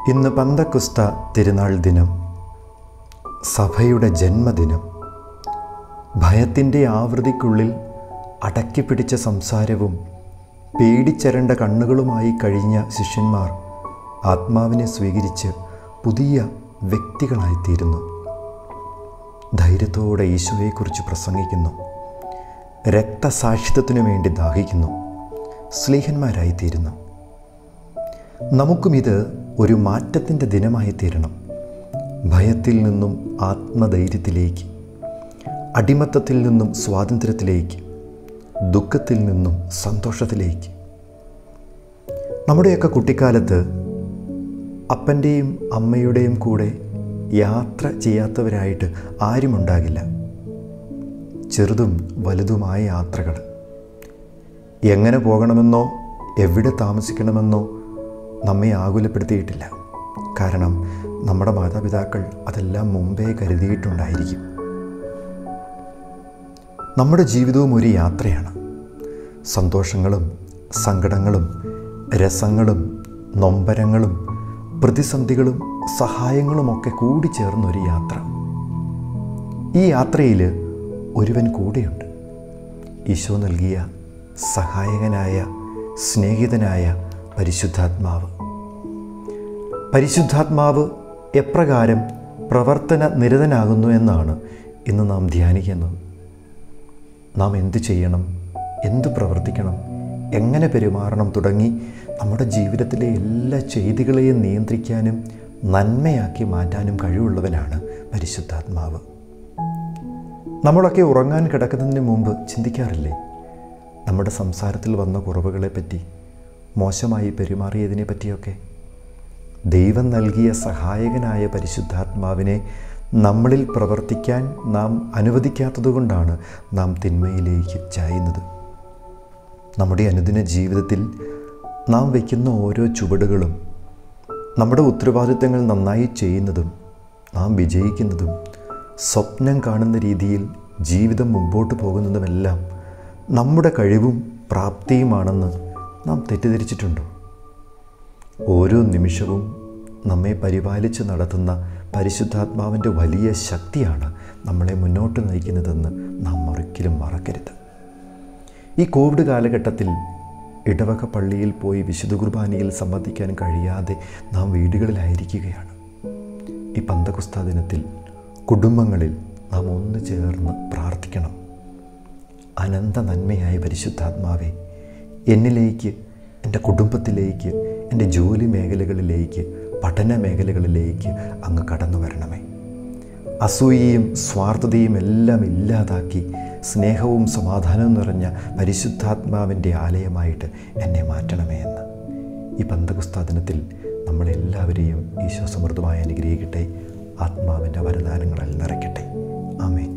ഇന്ന് പന്തക്കുസ്ത തിരുനാൾ ദിനം സഭയുടെ ജന്മദിനം ഭയത്തിൻ്റെ ആവൃത്തിക്കുള്ളിൽ അടക്കിപ്പിടിച്ച സംസാരവും പേടിച്ചരണ്ട കണ്ണുകളുമായി കഴിഞ്ഞ ശിഷ്യന്മാർ ആത്മാവിനെ സ്വീകരിച്ച് പുതിയ വ്യക്തികളായിത്തീരുന്നു ധൈര്യത്തോടെ ഈശോയെക്കുറിച്ച് പ്രസംഗിക്കുന്നു രക്തസാക്ഷിത്വത്തിനു വേണ്ടി ദാഹിക്കുന്നു സ്ലീഹന്മാരായിത്തീരുന്നു നമുക്കും ഇത് ഒരു മാറ്റത്തിൻ്റെ ദിനമായി തീരണം ഭയത്തിൽ നിന്നും ആത്മധൈര്യത്തിലേക്ക് അടിമത്തത്തിൽ നിന്നും സ്വാതന്ത്ര്യത്തിലേക്ക് ദുഃഖത്തിൽ നിന്നും സന്തോഷത്തിലേക്ക് നമ്മുടെയൊക്കെ കുട്ടിക്കാലത്ത് അപ്പൻ്റെയും അമ്മയുടെയും കൂടെ യാത്ര ചെയ്യാത്തവരായിട്ട് ആരുമുണ്ടാകില്ല ചെറുതും വലുതുമായ യാത്രകൾ എങ്ങനെ പോകണമെന്നോ എവിടെ താമസിക്കണമെന്നോ നമ്മെ ആകുലപ്പെടുത്തിയിട്ടില്ല കാരണം നമ്മുടെ മാതാപിതാക്കൾ അതെല്ലാം മുമ്പേ കരുതിയിട്ടുണ്ടായിരിക്കും നമ്മുടെ ജീവിതവും ഒരു യാത്രയാണ് സന്തോഷങ്ങളും സങ്കടങ്ങളും രസങ്ങളും നൊമ്പരങ്ങളും പ്രതിസന്ധികളും സഹായങ്ങളുമൊക്കെ കൂടി ചേർന്നൊരു യാത്ര ഈ യാത്രയിൽ ഒരുവൻ കൂടെയുണ്ട് ഈശോ നൽകിയ സഹായകനായ സ്നേഹിതനായ പരിശുദ്ധാത്മാവ് പരിശുദ്ധാത്മാവ് എപ്രകാരം പ്രവർത്തന നിരതനാകുന്നു എന്നാണ് ഇന്ന് നാം ധ്യാനിക്കുന്നത് നാം എന്തു ചെയ്യണം എന്തു പ്രവർത്തിക്കണം എങ്ങനെ പെരുമാറണം തുടങ്ങി നമ്മുടെ ജീവിതത്തിലെ എല്ലാ ചെയ്തികളെയും നിയന്ത്രിക്കാനും നന്മയാക്കി മാറ്റാനും കഴിവുള്ളവനാണ് പരിശുദ്ധാത്മാവ് നമ്മളൊക്കെ ഉറങ്ങാൻ കിടക്കുന്നതിന് മുമ്പ് ചിന്തിക്കാറില്ലേ നമ്മുടെ സംസാരത്തിൽ വന്ന കുറവുകളെപ്പറ്റി മോശമായി പെരുമാറിയതിനെ പറ്റിയൊക്കെ ദൈവം നൽകിയ സഹായകനായ പരിശുദ്ധാത്മാവിനെ നമ്മളിൽ പ്രവർത്തിക്കാൻ നാം അനുവദിക്കാത്തതുകൊണ്ടാണ് നാം തിന്മയിലേക്ക് ചായുന്നത് നമ്മുടെ അനുദിന ജീവിതത്തിൽ നാം വയ്ക്കുന്ന ഓരോ ചുവടുകളും നമ്മുടെ ഉത്തരവാദിത്തങ്ങൾ നന്നായി ചെയ്യുന്നതും നാം വിജയിക്കുന്നതും സ്വപ്നം കാണുന്ന രീതിയിൽ ജീവിതം മുമ്പോട്ട് പോകുന്നതുമെല്ലാം നമ്മുടെ കഴിവും പ്രാപ്തിയുമാണെന്ന് നാം തെറ്റിദ്ധരിച്ചിട്ടുണ്ടോ ഓരോ നിമിഷവും നമ്മെ പരിപാലിച്ച് നടത്തുന്ന പരിശുദ്ധാത്മാവിൻ്റെ വലിയ ശക്തിയാണ് നമ്മളെ മുന്നോട്ട് നയിക്കുന്നതെന്ന് നാം ഒരിക്കലും മറക്കരുത് ഈ കോവിഡ് കാലഘട്ടത്തിൽ ഇടവക പള്ളിയിൽ പോയി വിശുദ്ധ കുർബാനയിൽ സംബന്ധിക്കാൻ കഴിയാതെ നാം വീടുകളിലായിരിക്കുകയാണ് ഈ പന്തകുസ്ത ദിനത്തിൽ കുടുംബങ്ങളിൽ നാം ഒന്ന് ചേർന്ന് പ്രാർത്ഥിക്കണം അനന്ത നന്മയായ പരിശുദ്ധാത്മാവെ എന്നിലേക്ക് എൻ്റെ കുടുംബത്തിലേക്ക് എൻ്റെ ജോലി മേഖലകളിലേക്ക് പഠന മേഖലകളിലേക്ക് അങ്ങ് കടന്നു വരണമേ അസൂയയും സ്വാർത്ഥതയും എല്ലാം ഇല്ലാതാക്കി സ്നേഹവും സമാധാനവും നിറഞ്ഞ പരിശുദ്ധാത്മാവിൻ്റെ ആലയമായിട്ട് എന്നെ മാറ്റണമേ എന്ന് ഈ പന്തകുസ്താദിനത്തിൽ നമ്മളെല്ലാവരെയും ഈശോ സമൃദ്ധമായി അനുഗ്രഹിക്കട്ടെ ആത്മാവിൻ്റെ വരദാനങ്ങളിൽ നിറയ്ക്കട്ടെ ആമേൻ